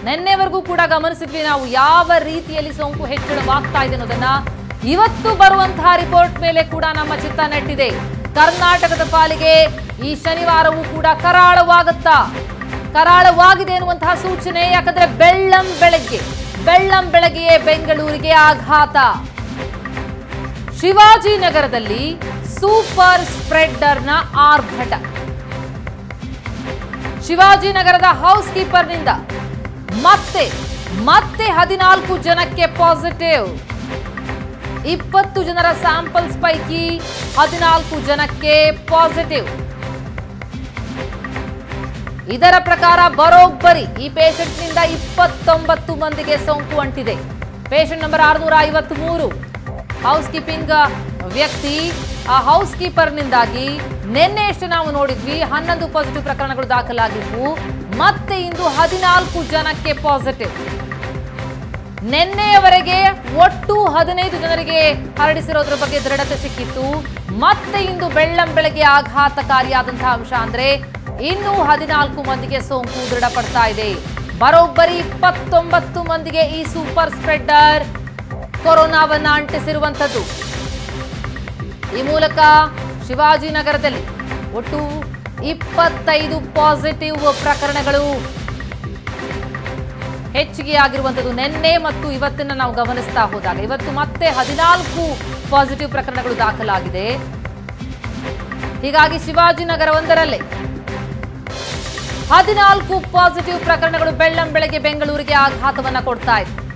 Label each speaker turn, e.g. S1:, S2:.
S1: ನಿನ್ನೆವರೆಗೂ ಕೂಡ ಗಮನಿಸಿದ್ವಿ ನಾವು ಯಾವ ರೀತಿಯಲ್ಲಿ ಸೋಂಕು ಹೆಚ್ಚಳವಾಗ್ತಾ ಇದೆ ಅನ್ನೋದನ್ನ ಇವತ್ತು ಬರುವಂತಹ ರಿಪೋರ್ಟ್ ಮೇಲೆ ಕೂಡ ನಮ್ಮ ಚಿತ್ತ ನೆಟ್ಟಿದೆ ಕರ್ನಾಟಕದ ಪಾಲಿಗೆ ಈ ಶನಿವಾರವೂ ಕೂಡ ಕರಾಳವಾಗುತ್ತಾ ಕರಾಳವಾಗಿದೆ ಎನ್ನುವಂತಹ ಸೂಚನೆ ಯಾಕಂದ್ರೆ ಬೆಳ್ಳಂ ಬೆಳಗ್ಗೆ ಬೆಳ್ಳಂ ಬೆಳಗ್ಗೆಯೇ ಬೆಂಗಳೂರಿಗೆ ಆಘಾತ ಶಿವಾಜಿನಗರದಲ್ಲಿ ಸೂಪರ್ ಸ್ಪ್ರೆಡ್ಡರ್ನ ಆರ್ಭಟ ಶಿವಾಜಿನಗರದ ಹೌಸ್ ಕೀಪರ್ನಿಂದ ಮತ್ತೆ ಮತ್ತೆ ಹದಿನಾಲ್ಕು ಜನಕ್ಕೆ ಪಾಸಿಟಿವ್ ಇಪ್ಪತ್ತು ಜನರ ಸ್ಯಾಂಪಲ್ಸ್ ಪೈಕಿ ಹದಿನಾಲ್ಕು ಜನಕ್ಕೆ ಪಾಸಿಟಿವ್ ಇದರ ಪ್ರಕಾರ ಬರೋಬ್ಬರಿ ಈ ಪೇಷಂಟ್ನಿಂದ ಇಪ್ಪತ್ತೊಂಬತ್ತು ಮಂದಿಗೆ ಸೋಂಕು ಅಂಟಿದೆ ಪೇಷಂಟ್ ನಂಬರ್ ಆರುನೂರ ಐವತ್ತ್ ಮೂರು ಹೌಸ್ ಕೀಪಿಂಗ್ ವ್ಯಕ್ತಿ ಆ ಹೌಸ್ ಕೀಪರ್ನಿಂದಾಗಿ ನಿನ್ನೆ ಎಷ್ಟು ನಾವು ನೋಡಿದ್ವಿ ಹನ್ನೊಂದು ಪಾಸಿಟಿವ್ ಪ್ರಕರಣಗಳು ದಾಖಲಾಗಿದ್ವು ಮತ್ತೆ ಇಂದು ಹದಿನಾಲ್ಕು ಜನಕ್ಕೆ ಪಾಸಿಟಿವ್ ನಿನ್ನೆಯವರೆಗೆ ಒಟ್ಟು ಹದಿನೈದು ಜನರಿಗೆ ಹರಡಿಸಿರೋದ್ರ ಬಗ್ಗೆ ದೃಢತೆ ಸಿಕ್ಕಿತ್ತು ಮತ್ತೆ ಇಂದು ಬೆಳ್ಳಂ ಬೆಳಗ್ಗೆ ಆಘಾತಕಾರಿಯಾದಂತಹ ಅಂಶ ಅಂದ್ರೆ ಇನ್ನೂ ಹದಿನಾಲ್ಕು ಮಂದಿಗೆ ಸೋಂಕು ದೃಢಪಡ್ತಾ ಇದೆ ಬರೋಬ್ಬರಿ ಇಪ್ಪತ್ತೊಂಬತ್ತು ಮಂದಿಗೆ ಈ ಸೂಪರ್ ಸ್ಪ್ರೆಡ್ಡರ್ ಕೊರೋನಾವನ್ನ ಅಂಟಿಸಿರುವಂಥದ್ದು ಈ ಮೂಲಕ ಶಿವಾಜಿನಗರದಲ್ಲಿ ಒಟ್ಟು ಇಪ್ಪತ್ತೈದು ಪಾಸಿಟಿವ್ ಪ್ರಕರಣಗಳು ಹೆಚ್ಚಿಗೆ ಆಗಿರುವಂಥದ್ದು ನಿನ್ನೆ ಮತ್ತು ಇವತ್ತನ್ನ ನಾವು ಗಮನಿಸ್ತಾ ಹೋದಾಗ ಇವತ್ತು ಮತ್ತೆ ಹದಿನಾಲ್ಕು ಪಾಸಿಟಿವ್ ಪ್ರಕರಣಗಳು ದಾಖಲಾಗಿದೆ ಹೀಗಾಗಿ ಶಿವಾಜಿನಗರ ಒಂದರಲ್ಲೇ ಹದಿನಾಲ್ಕು ಪಾಸಿಟಿವ್ ಪ್ರಕರಣಗಳು ಬೆಳ್ಳಂ ಬೆಳಗ್ಗೆ ಬೆಂಗಳೂರಿಗೆ ಆಘಾತವನ್ನ ಕೊಡ್ತಾ ಇದೆ